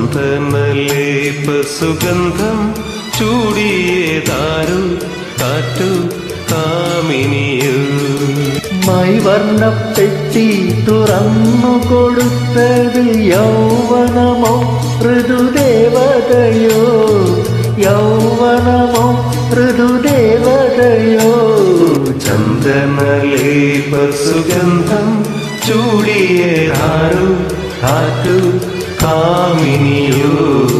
ചന്ദനലേപ സുഗന്ധം ചൂടിയേതാരു കാറ്റു കാമിനിയു മൈവർണ്ണപ്പെട്ടി തുറന്നു കൊടുത്തത് യൗവനമോ ഋതുദേവതയോ യൗവനമോ ഋതുദേവതയോ ചന്ദനലേപ സുഗന്ധം ചൂടിയേതാരു കാറ്റു കാമിനിയു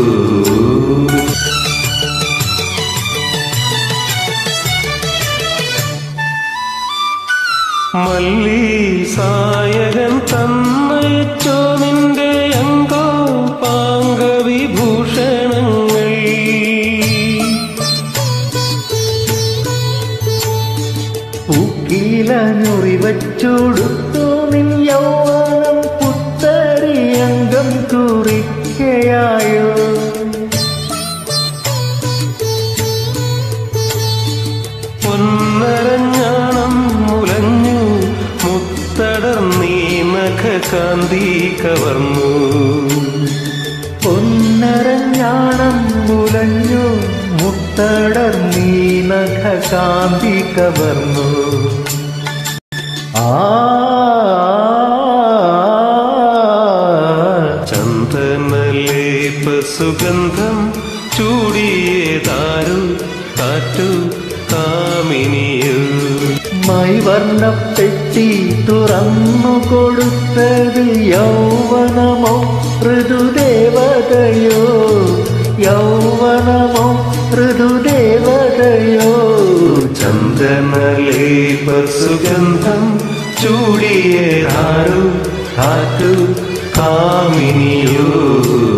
മല്ലി സായകൻ തന്നയച്ചോ നിന്റെ അങ്കോ പാങ്കവിഭൂഷണങ്ങൾ പൂക്കീലഞ്ഞുറി വച്ചൊടുത്തു നിൻ യൗവനം പുത്തരിയംഗം കുറിക്കയായോ പൊന്നരഞ്ഞാണം മുലഞ്ഞു മുത്തടർന്നീ നഖകാന്തി കവർന്നു പൊന്നരഞ്ഞാണം മുലഞ്ഞു മുത്തടർ നീനഖ കാന്തി കവർന്നു ആ ചന്ദനലേപ സുഗന്ധം ചൂടിയേതാരു കാറ്റു കാമിനിയു മൈവർണ്ണപ്പെട്ടി തുറന്നു കൊടുത്തത് യൗവനമോ ഋതുദേവതയോ യൗവനമോ ഋതുദേവതയോ ചന്ദനലേപ സുഗന്ധം ചൂടിയേതാരു കാറ്റു കാമിനിയു